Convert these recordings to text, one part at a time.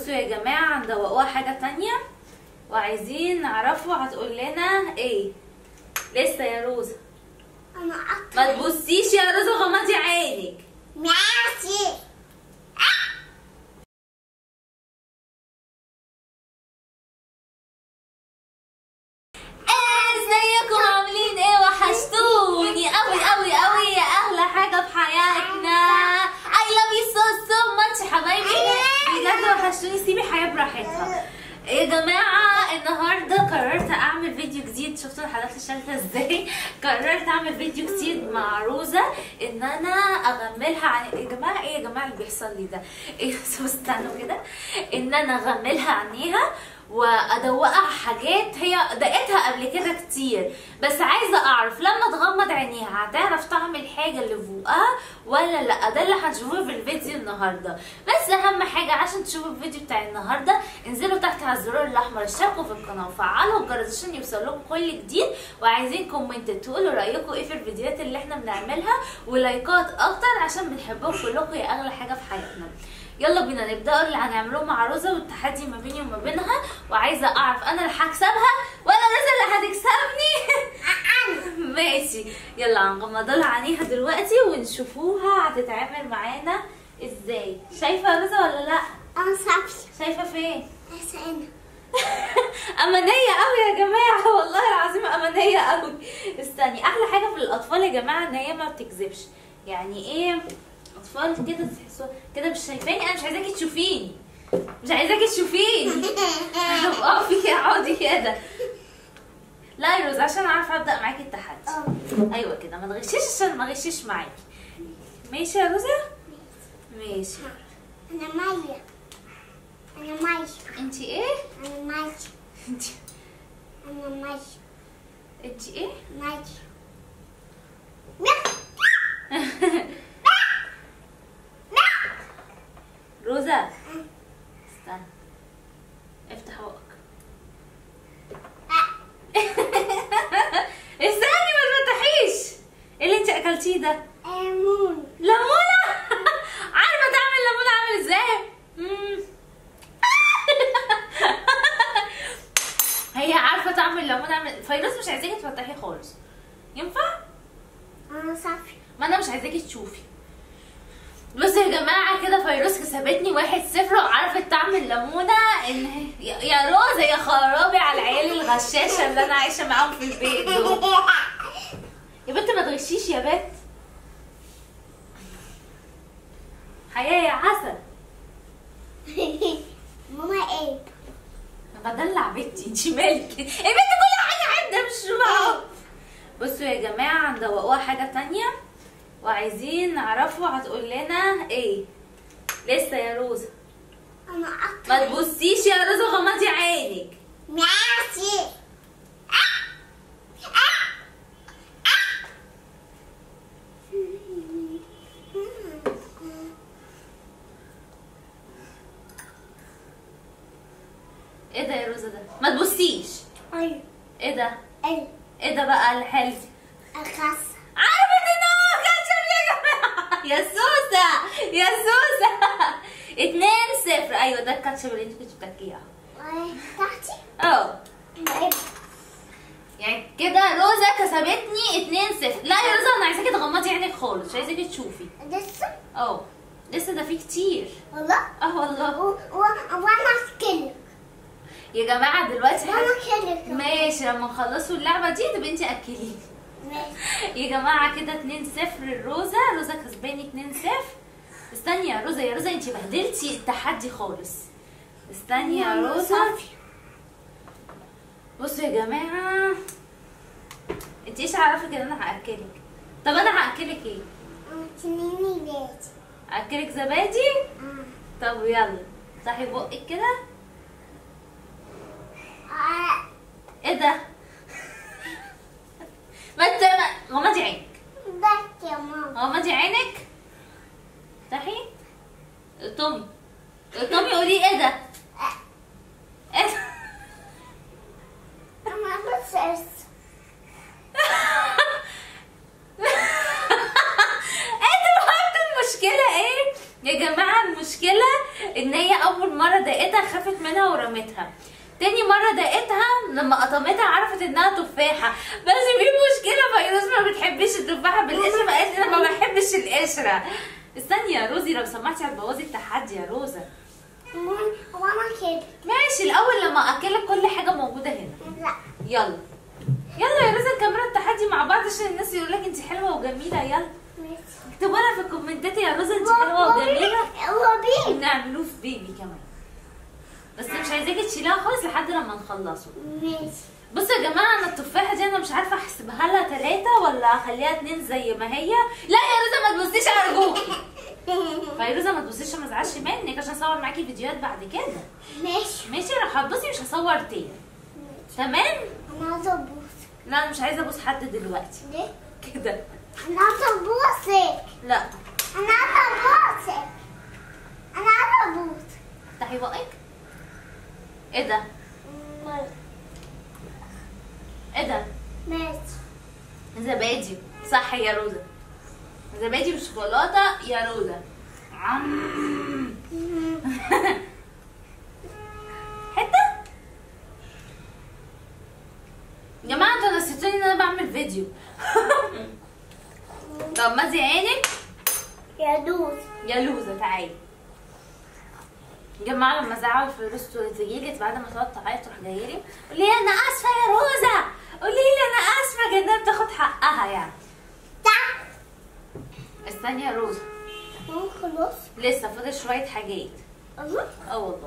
بصوا يا جماعة ندوقوها حاجة تانية وعايزين نعرفوا هتقول لنا ايه لسه يا روزة انا ما اكتر تبصيش يا روزة غمضي عينك ماشي ازيكم عاملين ايه وحشتوني قوي قوي قوي يا احلى حاجه في حياتنا I love you so so much يا حبايبي بجد وحشتوني سيبي حياه براحتها يا جماعة النهاردة قررت أعمل فيديو جديد شفتوا الحلقات الشالتة ازاي قررت أعمل فيديو جديد مع روزة إن أنا أغملها عن يا جماعة إيه يا جماعة اللي بيحصل لي ده إيه بس استنوا كده إن أنا أغملها عينيها وادوقها حاجات هي دقتها قبل كده كتير بس عايزه اعرف لما تغمض عينيها هتعرف طعم الحاجه اللي في بقها ولا لا ده اللي هتشوفوه في الفيديو النهارده بس اهم حاجه عشان تشوفوا الفيديو بتاع النهارده انزلوا تحت على الزرار الاحمر اشتركوا في القناه وفعلوا الجرس عشان يوصلكم كل جديد وعايزين كومنت تقولوا رايكم ايه في الفيديوهات اللي احنا بنعملها ولايكات اكتر عشان بنحبكم كلكم يا اغلى حاجه في حياتنا يلا بينا نبدا اللي هنعمله مع روزا والتحدي ما بيني وما بينها وعايزه اعرف انا اللي هكسبها ولا روزا اللي هتكسبني ماشي يلا هنغمض لها عينيها دلوقتي ونشوفوها هتتعامل معانا ازاي شايفه روزا ولا لا انا صافي شايفه فين بس انا أمانية قوي يا جماعة والله العظيم أمانية قوي استني أحلى حاجة في الأطفال يا جماعة إن هي ما بتكذبش يعني إيه أطفال كده تحسوا كده مش شايفاني أنا مش عايزاكي تشوفيني مش عايزاكي تشوفيني اقفي اقعدي كده لا يا روز عشان أعرف أبدأ معاكي التحدي اه أيوة كده ما تغشيش عشان ما اغشش معاكي ماشي يا روزا ماشي انا مية انا مية انتي ايه انا مية انتي انا مية انتي ايه مية روزا استنى افتح بقك استني ما تفتحيش ايه اللي انت اكلتيه ده امون ليمونه عارفه تعمل ليمونه عامل ازاي مم. هي عارفه تعمل ليمونه عامل فيروز مش عايزاكي تفتحي خالص ينفع انا صافي ما انا مش عايزاكي تشوفي بصوا يا جماعه كده فيروز كسبتني واحد صفر وعرفت تعمل ليمونه ان هي- يا يا روزا يا خرابي على العيال الغشاشه اللي انا عايشه معاهم في البيت دول يا بنت ما تغشيش يا بنت حياه يا عسل ماما ايه بدلع بنتي انت مالك يا بنت كل حاجه عندها مش معاهم بصوا يا جماعه ندوقوها حاجه تانية وعايزين نعرفوا هتقول لنا ايه لسه يا روزا انا ما اكتر تبصيش يا روزا غمضي عينك ماشي ايه ده يا روزا ده ما تبصيش ايوه ايه ده ايه ايه ده بقى الحلو الخاصة عرفت ان هو كاتشب يا جماعه يا سوسه يا سوسه اتنين صفر ايوه ده الكاتشب اللي انت كنت بتاكليه اهو. تحتي اه ايه يعني كده روزا كسبتني 2 0 لا يا روزا انا عايزاكي تغمضي عينك خالص مش عايزاكي تشوفي لسه اه لسه ده فيه كتير والله اه والله و- و- وانا اكلك يا جماعه دلوقتي وانا حاجة. اكلك ماشي لما نخلصوا اللعبه دي تبقى انت اكليني ماشي. يا جماعه كده 2 0 لروزا روزا كسباني 2 0 استني يا روزا يا روزا انت بهدلتي التحدي خالص استني يا أنا روزا صافي. بصوا يا جماعه انت ايش عارفه كده انا هاكلك طب انا هاكلك ايه أنا تنيني بيت اكلك زبادي آه. طب يلا افتحي بقك كده آه. ايه ده ما انت ما- غمضي عينك بس يا ماما غمضي عينك افتحي تومي تومي قولي ايه ده ايه ده انا بس أرس- انتوا فهمتوا المشكلة ايه؟ يا جماعة المشكلة ان هي اول مرة دقتها منها ورميتها تاني مرة دقتها لما قطمتها عرفت انها تفاحة بس في مشكلة فيروز ما بتحبش التفاحة بالقشرة فقالت لي انا ما بحبش القشرة استني يا روزي لو سمحتي هتبوظي التحدي يا روزا وانا كده ماشي الاول لما اكلك كل حاجة موجودة هنا لا يلا يلا يا روزا نكمل التحدي مع بعض عشان الناس يقول لك انت حلوة وجميلة يلا ماشي اكتبوا لنا في الكومنتات يا روزا انت حلوة وجميلة هو بيه ونعملوه في بيبي كمان بس مش عايزاكي تشيلها خالص لحد لما نخلصه ماشي بصوا يا جماعه انا التفاحه دي انا مش عارفه احسبها لها ثلاثه ولا اخليها اتنين زي ما هي لا يا روزا ما تبصيش ارجوكي فيروزا ما تبصيش عشان ما ازعلش منك عشان اصور معاكي فيديوهات بعد كده ماشي ماشي راح هتبصي مش هصور تاني تمام انا عايزه ابوس لا انا مش عايزه ابوس حد دلوقتي ليه؟ كده انا عايزه ابوسك لا انا عايزه ابوسك انا عايزه ابوس افتحي بقك ايه ده ايه ده ماشي زبادي صح يا روزا زبادي بالشوكولاته يا روزا عم. حته يا جماعه انتوا نسيتوني ان انا بعمل فيديو طب مدي عينك يا دوس يا لوزه تعالي يا جماعه لما زعل فيروز تجيلي بعد ما تقعد تعيط تروح جايه لي قولي لي انا اسفه يا روزه قولي لي انا اسفه كانها بتاخد حقها يعني تعال استني يا روزه هو خلاص لسه فاضل شويه حاجات الله اه والله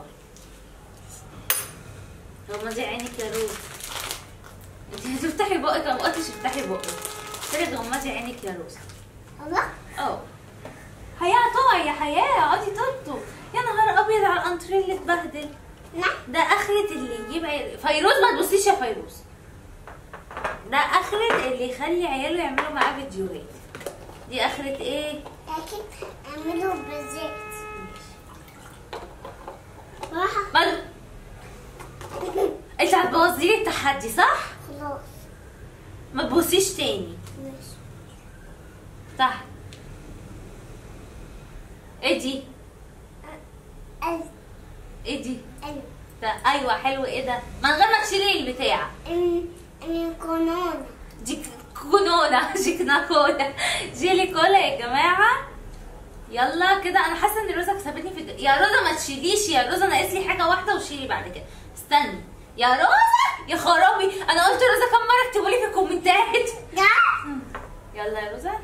غمضي عينك يا روز انت هتفتحي بقك او قلتش افتحي بقك قلت غمضي عينك يا روز الله اه حياة هتقعي يا حياة اقعدي طبطب يا نهار ابيض على الانتريه اللي اتبهدل نعم ده اخرة اللي يجيب عيال فيروز ما تبصيش يا فيروز ده اخرة اللي يخلي عياله يعملوا معاه فيديوهات دي اخرة ايه لكن اعمله بالزيت راح ما انت هتبوظي لي التحدي صح خلاص ما تبصيش تاني ماشي صح ايه دي ال ايه دي ال ده ايوه حلو ايه ده من غير ما تشيلي البتاع ال الكونون دي ك- كونونا جيكنا كولا جيلي كولا يا جماعه يلا كده انا حاسه ان روزا كسبتني في الج... يا روزا ما تشيليش يا روزا ناقص لي حاجه واحده وشيلي بعد كده استني يا روزا يا خرابي انا قلت روزا كم مره اكتبوا لي في الكومنتات ده يلا يا روزا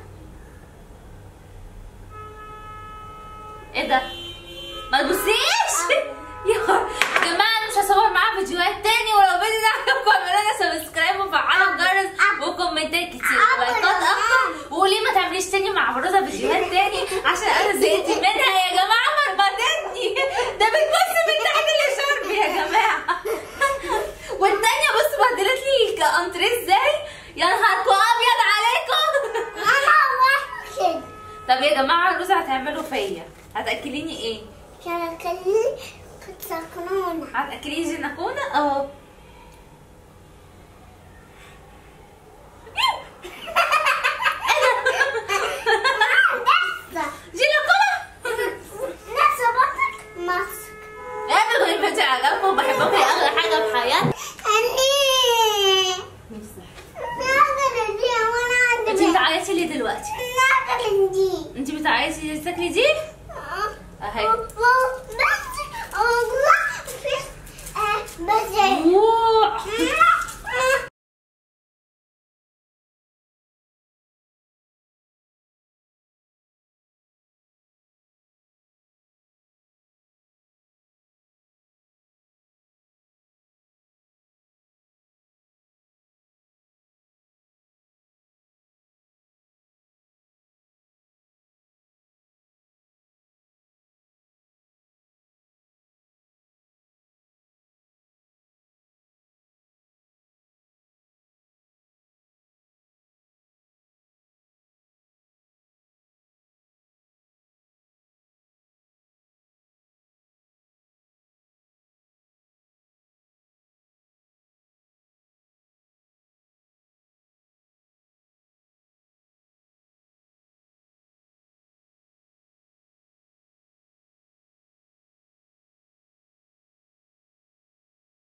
ايه ده ما تبصيش يا خر- يا جماعه انا مش هصور معاها فيديوهات تاني ولو الفيديو ده عجبكم اعملوا لنا سبسكرايب وفعلوا الجرس وكومنتات كتير ولايكات اكتر وقولي ما تعمليش تاني مع روزا فيديوهات تاني عشان انا زهقت منها يا جماعه مربطتني ده بتبص من تحت الشرب يا جماعه والتانيه بص بهدلت لي الانتريه ازاي يا نهاركم ابيض عليكم انا واحد طب يا جماعه روزا هتعملوا فيا هتاكليني ايه كان كلي كنت كونون هتاكليني جيناكونا اه جيناكونا نفس بطك ماسك يا بيقول الفيديو عجبكم وبحبكم يا اغلى حاجه في حياتي أني ناكل دي وانا انت عندي بتعيطي ليه دلوقتي ناكل دي انت بتعيطي ليه تاكلي دي اهي بس